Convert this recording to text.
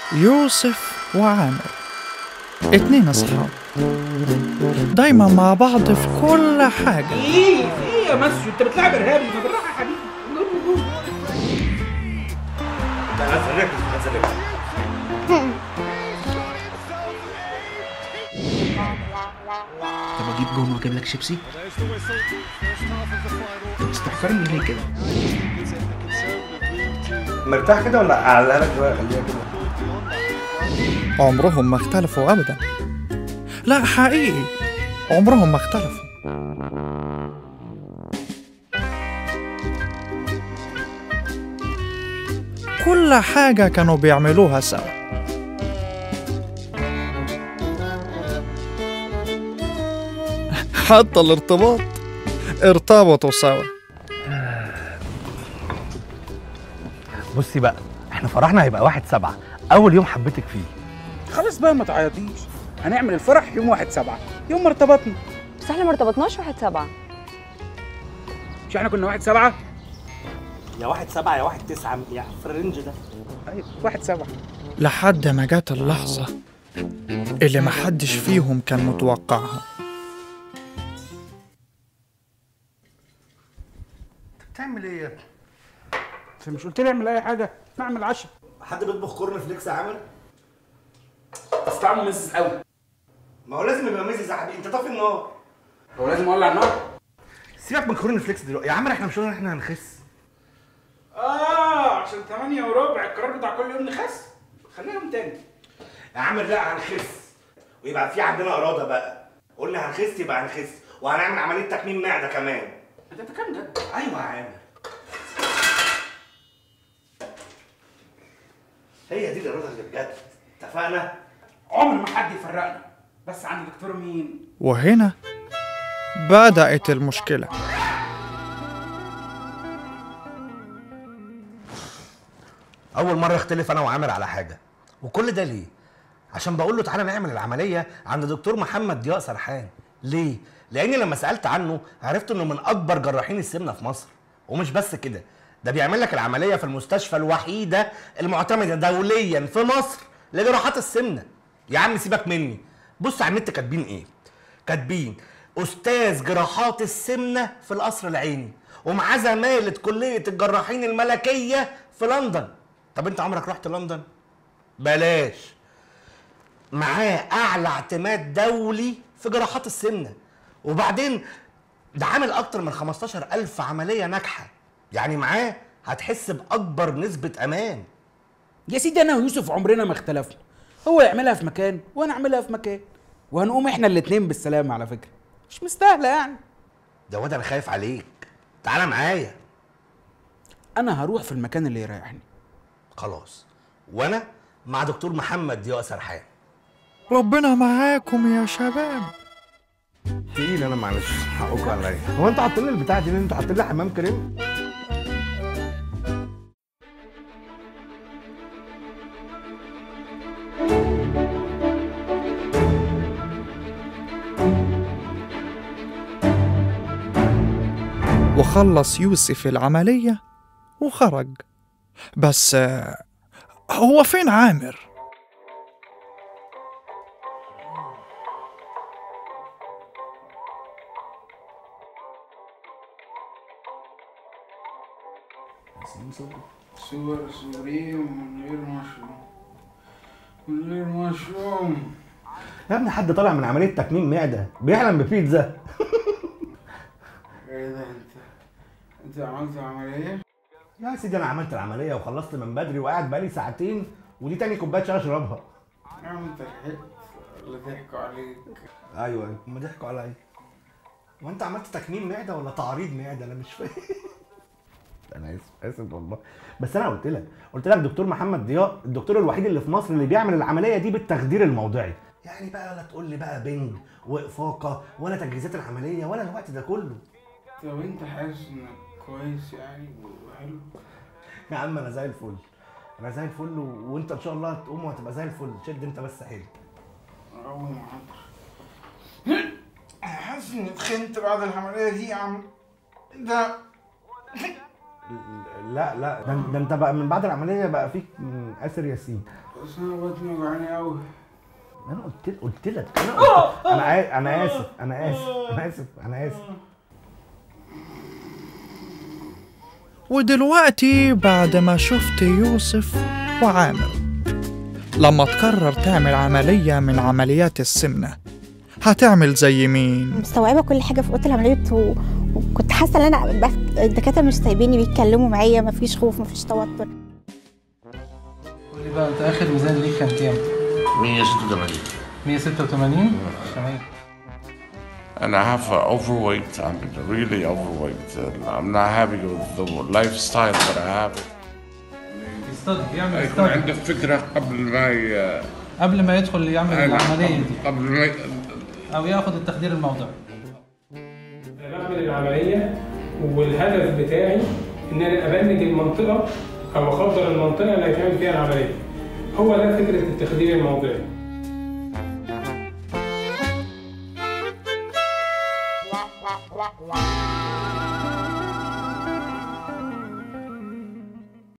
يوسف وعامر اتنين اصحاب دايما مع بعض في كل حاجة ايه ايه يا مسجد انت بتلعب ارهابي ما بالراحه يا حبيبي لا نزل ركز نزل ركز طب اجيب جون واجيب لك شيبسي استحقرني ليه كده مرتاح كده ولا اعلى لك شويه خليها كده عمرهم ما اختلفوا أبدا لا حقيقي عمرهم ما اختلفوا كل حاجة كانوا بيعملوها سوا حتى الارتباط ارتبطوا سوا بصي بقى احنا فرحنا هيبقى واحد سبعة اول يوم حبيتك فيه خلاص بقى ما تعيطيش هنعمل الفرح يوم واحد سبعة يوم ما ارتبطنا بس احنا ما ارتبطناش واحد سبعة مش احنا كنا واحد سبعة يا واحد سبعة يا واحد تسعة يعني في الرينج ده ايوه واحد سبعة لحد ما جت اللحظة اللي محدش فيهم كان متوقعها بتعمل ايه يا ابني؟ انت مش قلت لي اعمل اي حاجة نعمل عشاء حد بيطبخ كورن فليكس يا عامر؟ بس طعمه مزز قوي ما هو لازم يبقى ميزز يا حبيبي انت طافي النار هو لازم اولع النار سيبك من كورن فليكس دلوقتي يا عامر احنا مش قلنا احنا هنخس اه عشان 8 وربع القرار بتاع كل يوم نخس خلينا يوم تاني يا عامر لا هنخس ويبقى في عندنا اراده بقى قلنا هنخس يبقى هنخس وهنعمل عمليه تكميم معده كمان انت بتتكلم جد ايوه يا عامر هي دي الاراده اللي بجد اتفقنا عمر ما حد يفرقنا بس عند دكتور مين وهنا بدأت المشكلة اول مره اختلف انا وعامر على حاجه وكل ده ليه عشان بقول له تعالى نعمل العمليه عند دكتور محمد ضياء سرحان ليه لاني لما سالت عنه عرفت انه من اكبر جراحين السمنه في مصر ومش بس كده ده بيعمل لك العمليه في المستشفى الوحيده المعتمده دوليا في مصر لجراحات السمنه يا عم سيبك مني بص على النت كاتبين ايه كاتبين استاذ جراحات السمنه في القصر العيني ومعاه زماله كليه الجراحين الملكيه في لندن طب انت عمرك رحت لندن بلاش معاه اعلى اعتماد دولي في جراحات السمنه وبعدين ده عامل اكتر من 15 الف عمليه ناجحه يعني معاه هتحس باكبر نسبه امان يا سيدي انا ويوسف عمرنا ما اختلفنا هو يعملها في مكان وانا اعملها في مكان وهنقوم احنا الاتنين بالسلامه على فكره مش مستاهله يعني ده واد انا خايف عليك تعالى معايا انا هروح في المكان اللي يريحني خلاص وانا مع دكتور محمد ضياء سرحان ربنا معاكم يا شباب تقيل انا معلش حقكم عليا هو انتوا حاطين لي البتاع دي انتوا حاطين لي حمام كريم وخلص يوسف العملية وخرج بس آه، هو فين عامر؟ صور صوري من غير مشروم من غير مشروم يا ابني حد طالع من عمليه تكميم معده بيحلم ببيتزا ايه ده انت انت عملت عمليه يا سيدي انا عملت العمليه وخلصت من بدري وقاعد بقالي ساعتين ودي تاني كوبايه شاي اشربها يا عم انت لحقت ولا ضحكوا عليك ايوه ايوه هم ضحكوا عليا وانت عملت تكميم معده ولا تعريض معده انا مش فاهم انا اسف اسف والله بس انا قلت لك قلت لك دكتور محمد ضياء الدكتور الوحيد اللي في مصر اللي بيعمل العمليه دي بالتخدير الموضعي يعني بقى لا تقول لي بقى بنج وافاقه ولا تجهيزات العمليه ولا الوقت ده كله طب انت حاسس انك كويس يعني وحلو يا عم انا زي الفل انا زي الفل و... وانت ان شاء الله هتقوم وهتبقى زي الفل شد انت بس حيلك اول ما حاضر انا حاسس اني اتخنت بعد العمليه دي يا عم ده لا لا ده, ده انت بقى من بعد العمليه بقى فيك م، اسر ياسين بس انا بطني وجعاني قوي انا قلت قلت لك انا قلت انا عا- انا اسف انا اسف انا اسف انا اسف ودلوقتي بعد ما شفت يوسف وعامر لما تقرر تعمل عملية من عمليات السمنة هتعمل زي مين؟ مستوعبه كل حاجه في اوضه العمليات و... وكنت حاسه ان انا بس- الدكاتره مش سايبيني بيتكلموا معايا مفيش خوف مفيش توتر قولي بقى انت اخر ميزان ليك كان كام؟ 186 186 تمام and I have uh, overweight. I'm really overweight. And I'm not happy with the lifestyle that I have. يستضي يعمل يكون يستضي عنده فكرة قبل ما ي... قبل ما يدخل يعمل العمليه دي قبل ما ي... او ياخد التخدير الموضعي بعمل العملية والهدف بتاعي إن أنا أبلج المنطقة أو أخدر المنطقة اللي هيتعمل فيها العملية. هو ده فكرة التخدير الموضعي.